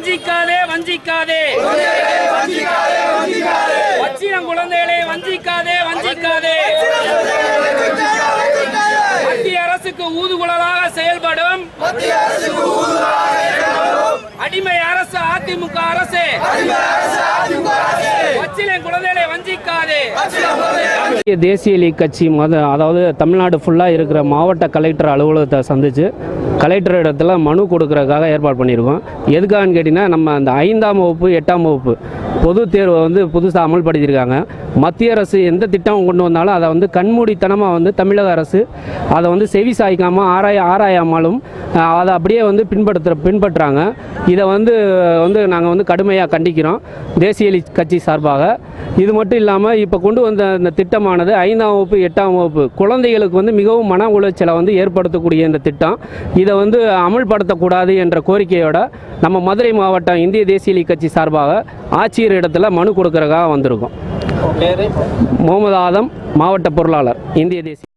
வஞ்சிக்காதே வஞ்சிக்காதே பச்சிளம் குழந்தைகளை வஞ்சிக்காதே வஞ்சிக்காதே மத்திய அரசுக்கு ஊதுகுழலாக செயல்படும் அடிமை அரசு அதிமுக அரசு பச்சிளம் குழந்தைகளை வஞ்சிக்காதே தேசிய லீக் கட்சி மத அதாவது தமிழ்நாடு ஃபுல்லாக இருக்கிற மாவட்ட கலெக்டர் அலுவலகத்தை சந்தித்து கலெக்டர் இடத்துல மனு கொடுக்கறதுக்காக ஏற்பாடு பண்ணியிருக்கோம் எதுக்காகன்னு கேட்டிங்கன்னா நம்ம அந்த ஐந்தாம் வகுப்பு எட்டாம் வகுப்பு பொது தேர்வை வந்து புதுசாக அமல்படுத்தியிருக்காங்க மத்திய அரசு எந்த திட்டம் கொண்டு வந்தாலும் அதை வந்து கண்மூடித்தனமாக வந்து தமிழக அரசு அதை வந்து செவி சாய்க்காமல் ஆராய ஆராயாமலும் அஹ், அதை அப்படியே வந்து பின்பற்ற பின்பற்றுறாங்க இதை வந்து வந்து நாங்கள் வந்து கடுமையாக கண்டிக்கிறோம் தேசிய லீக் கட்சி சார்பாக இது மட்டும் இல்லாமல் இப்போ கொண்டு வந்த இந்த திட்டமானது ஐந்தாம் வகுப்பு எட்டாம் வகுப்பு குழந்தைகளுக்கு வந்து மிகவும் மன உளைச்சலை வந்து ஏற்படுத்தக்கூடிய இந்த திட்டம் இதை வந்து அமல்படுத்தக்கூடாது என்ற கோரிக்கையோட நம்ம மதுரை மாவட்டம் இந்திய தேசிய லீக் கட்சி சார்பாக ஆட்சியர் இடத்துல மனு கொடுக்கறதுக்காக வந்திருக்கோம் முகமது ஆதம் மாவட்ட பொருளாளர் இந்திய தேசிய